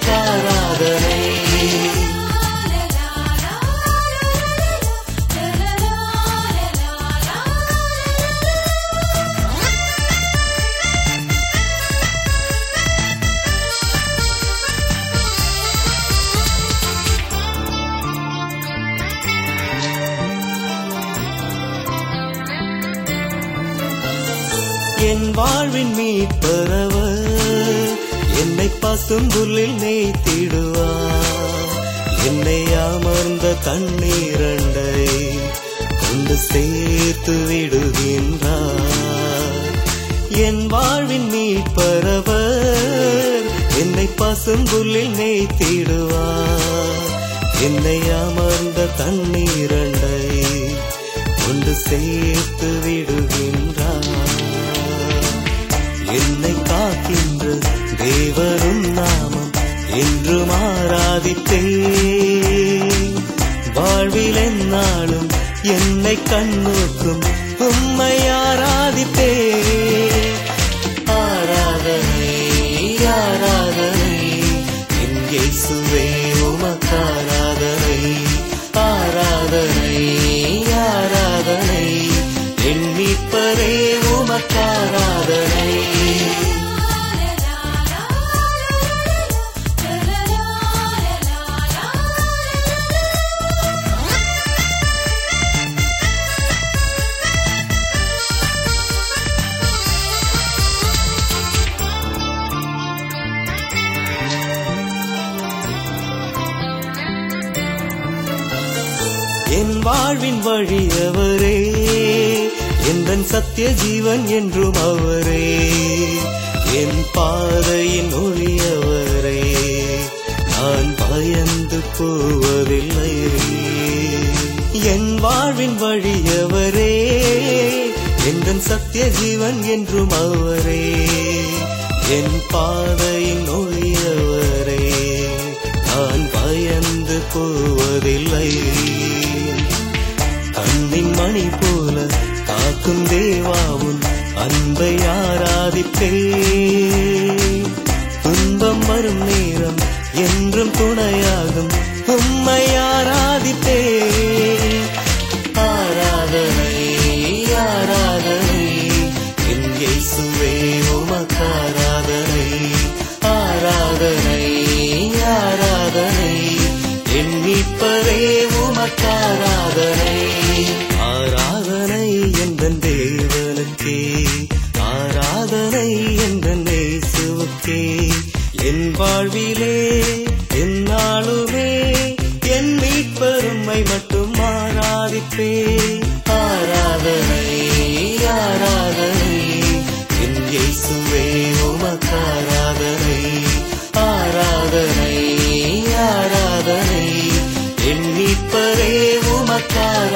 உமக்காராதனை என் வாழ்வின் மீட்பரவர் என்னை பசும் புல்லில் மேய்த்திடுவார் என்னை அமர்ந்த தண்ணீரண்டை கொண்டு சேர்த்து விடுகின்றார் என் வாழ்வின் மீட்பரவர் என்னை பசும் புல்லில் மேய்த்திடுவார் என்னை அமர்ந்த தண்ணீரண்டை கொண்டு சேர்த்து விடுகின்றார் என்னை காக்கின்ற தேவரும் நாமம் என்று ஆராதித்தே வாழ்வில் என்னாலும் என்னை கண்ணோக்கும் உம்மை ஆராதித்தே ஆராதனை ஆராதனை என் இயேசுவே உமக்காராதனை ஆராதனை ஆராதனை என் மீட்பரே உமக்காராதனை என் வாழ்வின் வழி அவரே எந்தன் சத்திய ஜீவன் என்றும் அவரே என் பாதையின் ஒளி அவரே நான் பயந்து போவதில்லை என் வாழ்வின் வழி அவரே எந்தன் சத்திய ஜீவன் என்றும் அவரே என் பாதையின் ஒளி அவரே நான் பயந்து போவதில்லை கண்ணின் மணி போல காக்கும் தேவாவும் அன்பை ஆராதிப்பே துன்பம் வரும் நேரம் என்றும் துணையாகும் உம்மை ஆராதிப்பே ஆராதனை ஆராதனை என் இயேசுவே உமக்காராதனை ஆராதனை ஆராதனை என் மீட்பரே உமக்காராதனை ஆராதனை எந்தன் தேவனுக்கே ஆராதனை எந்தன் இயேசுவுக்கே என் வாழ்விலே என்னாலுமே என் மீட்பெருமை மட்டும் ஆராதிப்பே ஆராதனை ஆராதனை என் இயேசுவே உமக்காராதனை ஆராதனை ஆராதனை என் மீட்பரே உமக்காராதனை